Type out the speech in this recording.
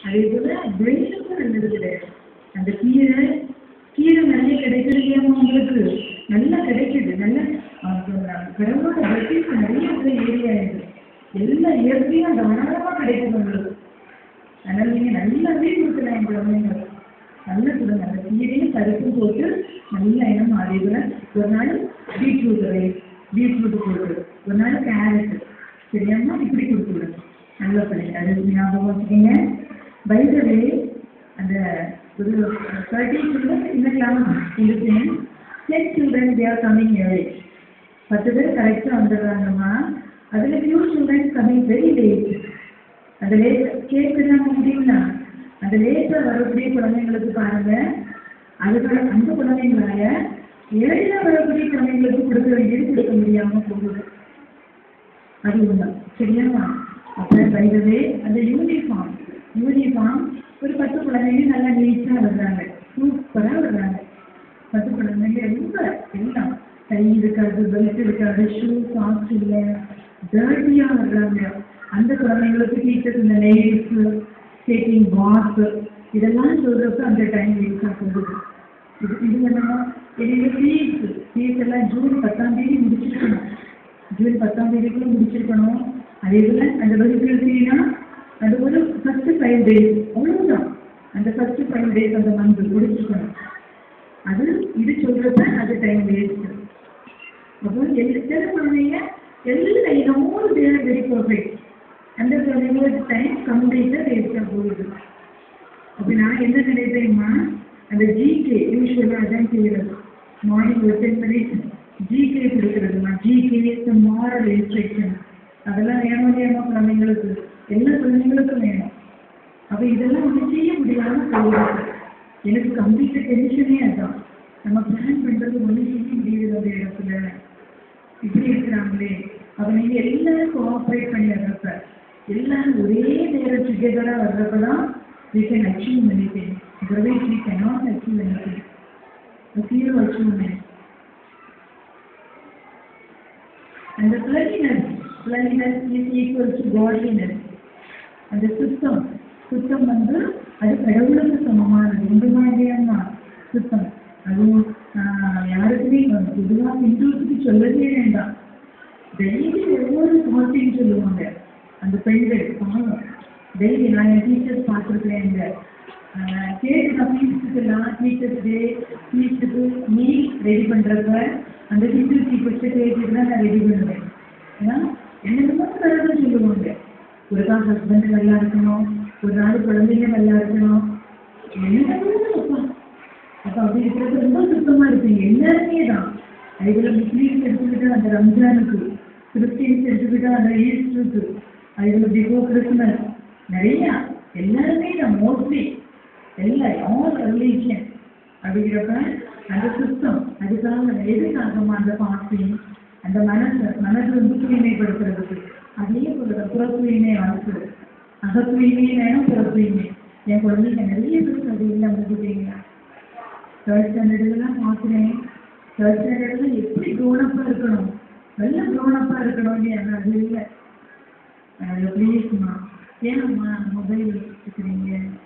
அதே போல பிரெயினுக்கும் நல்லது கிடையாது அந்த கீரை கீரை நிறைய கிடைக்குது இல்லையாம்மா உங்களுக்கு நல்லா கிடைக்குது நல்ல கடவுளோட பிளட்டிஸ் நிறைய இருக்கிற ஏரியா இது எல்லாம் இயற்கையாக தாராளமாக கிடைக்குது உங்களுக்கு அதனால நீங்க நல்லாவே கொடுக்கலாம் என் குழந்தைங்களுக்கு நல்லா கொடுங்க அந்த கீரையும் பருப்பும் போட்டு நல்ல இனம் அதேபோல ஒரு நாள் பீட்ரூட் ரைஸ் பீட்ரூட் போட்டு ஒரு நாள் கேரட் சரியாம்மா இப்படி கொடுத்து விடுங்க நல்ல பிள்ளைங்க அது ஞாபகம் வச்சுக்கோங்க பைபிளே அந்த ஒரு தேர்ட்டி சில்ட்ரன் இந்த கிளாஸ் இருக்கு டென் சில்ட்ரன் தேர் கம்மிங் ஏழை பத்து பேர் கரெக்டாக வந்துடுறாங்கம்மா அதில் few children coming very late அந்த லேட் கேட்குறாங்க முடியுங்களா அந்த லேட்டாக வரக்கூடிய குழந்தைங்களுக்கு பாருங்க அதுக்கான அந்த குழந்தைங்களால இடையில வரக்கூடிய குழந்தைங்களுக்கு கொடுக்க வேண்டியது கொடுக்க முடியாம போகுது அது உண்மை சரியாமா அப்போ பைதவே அந்த யூனிஃபார்ம் யூனிஃபார்ம் ஒரு பத்து குழந்தைங்க நல்லா நீட்டாக வர்றாங்க சூப்பராக வர்றாங்க பத்து குழந்தைங்க ரொம்ப எல்லாம் கை இருக்காது பெல்ட் இருக்காது ஷூ சாக்ஸ் இல்லை டர்ட்டியாக வர்றாங்க அந்த குழந்தைங்களுக்கு டீச்சர்ஸ் இந்த நெயில்ஸு டேக்கிங் பாத் இதெல்லாம் சொல்கிறப்ப அந்த டைம் வேஸ்டாக போகுது இது இது என்னன்னா என்னோட ஃபீஸ் ஃபீஸ் எல்லாம் ஜூன் பத்தாம் தேதி முடிச்சிருக்கணும் ஜூன் பத்தாம் தேதிக்குள்ள முடிச்சிருக்கணும் அதே போல் அந்த வகுப்பில் ஃபீனா அது ஒரு ஃபஸ்ட்டு ஃபைவ் டேஸ் அவ்வளவுதான் அந்த ஃபஸ்ட்டு ஃபைவ் டேஸ் அந்த மந்த் முடிச்சிருக்கணும் அது இது சொல்கிறப்ப அது டைம் வேஸ்ட்டு அப்போ எல்லா சில குழந்தைங்க எல்லாம் என்னமோ தேர் வெரி பர்ஃபெக்ட் அந்த குழந்தைங்களுக்கு டைம் கம்ப்ளீட்டாக வேஸ்ட்டாக போகுது அப்போ நான் என்ன நினைப்பேம்மா அந்த ஜிகே யூஸ்வலாக அதான் செய்கிறது மார்னிங் ஒரு டென் மினிட்ஸ் ஜிகே கொடுக்குறதுமா ஜிகே மாரல் இன்ஸ்ட்ரக்ஷன் அதெல்லாம் வேணும் இல்லையாமா குழந்தைங்களுக்கு எல்லா குழந்தைங்களுக்கும் வேணும் அப்போ இதெல்லாம் ஒன்றும் செய்ய முடியாமல் போகுது எனக்கு கம்ப்ளீட் டென்ஷனே அதான் நம்ம பிளான் பண்ணுறது ஒன்றும் செய்ய முடியுது அந்த இடத்துல இப்படி இருக்கிறாங்களே அப்போ நீங்கள் எல்லாரும் கோஆப்ரேட் பண்ணி வர்றப்ப எல்லாரும் ஒரே நேரம் டுகெதராக வர்றப்ப தான் we can achieve many things. Otherwise, we cannot achieve anything. The fear of achievement. And the cleanliness, cleanliness is equal to godliness. அந்த சுத்தம் சுத்தம் வந்து அது கடவுளுக்கு சமமானது உண்டு மாதிரியான சுத்தம் அதுவும் ஆஹ், யாருக்குமே பொதுவாக இந்துவுக்கு சொல்லவே வேண்டாம் டெய்லி ஒவ்வொரு வார்த்தையும் சொல்லுவாங்க அந்த பெண்கள் பாவம் டெய்லி நான் என் டீச்சர்ஸ் பார்த்துருக்கேன் இந்த கேட்டு ஃபீஸுக்கெல்லாம் டீச்சர்ஸ் டே ஃபீஸுக்கு மீல் ரெடி பண்ணுறப்ப அந்த டீச்சர்ஸ் ஃபஸ்ட்டு கேட்டுட்டு தான் நான் ரெடி பண்ணுவேன் ஏன்னா என்னென்னமோ கடவுள் சொல்லுவாங்க ஒரு நாள் ஹஸ்பண்ட் நல்லா இருக்கணும் ஒரு நாள் குழந்தைங்க நல்லா இருக்கணும் என்னென்னமோ அப்பா அப்போ அப்படி இருக்கிறது ரொம்ப சுத்தமாக இருப்பீங்க எல்லாருமே தான் அதுபோல் முஸ்லீம்ஸ் எடுத்துக்கிட்டா அந்த ரம்ஜானுக்கு கிறிஸ்டின்ஸ் எடுத்துக்கிட்டா அந்த ஈஸ்டருக்கு அதுபோல் பிஃபோர் கிறிஸ்மஸ் நிறையா எல்லாருமே தான் மோஸ்ட்லி எல்லா ஆல் ரிலீஜியன் அப்படிங்கிறப்ப அந்த சுத்தம் அதுக்காக எதுக்காகமா அந்த பாசிங் அந்த மனசை மனசை வந்து தூய்மைப்படுத்துறதுக்கு அதே போல புற தூய்மை வளர்க்குது அக தூய்மையே வேணும் புற தூய்மை என் குழந்தைங்க நிறைய பேருக்கு அது இல்லை வந்துட்டீங்களா தேர்ட் ஸ்டாண்டர்டுலாம் பார்க்குறேன் தேர்ட் ஸ்டாண்டர்டில் எப்படி க்ரோனப்பாக இருக்கணும் நல்ல க்ரோனப்பாக இருக்கணும் இல்லையா அது இல்லை ப்ளீஸ்மா ஏனம்மா மொபைல் வச்சுக்கிறீங்க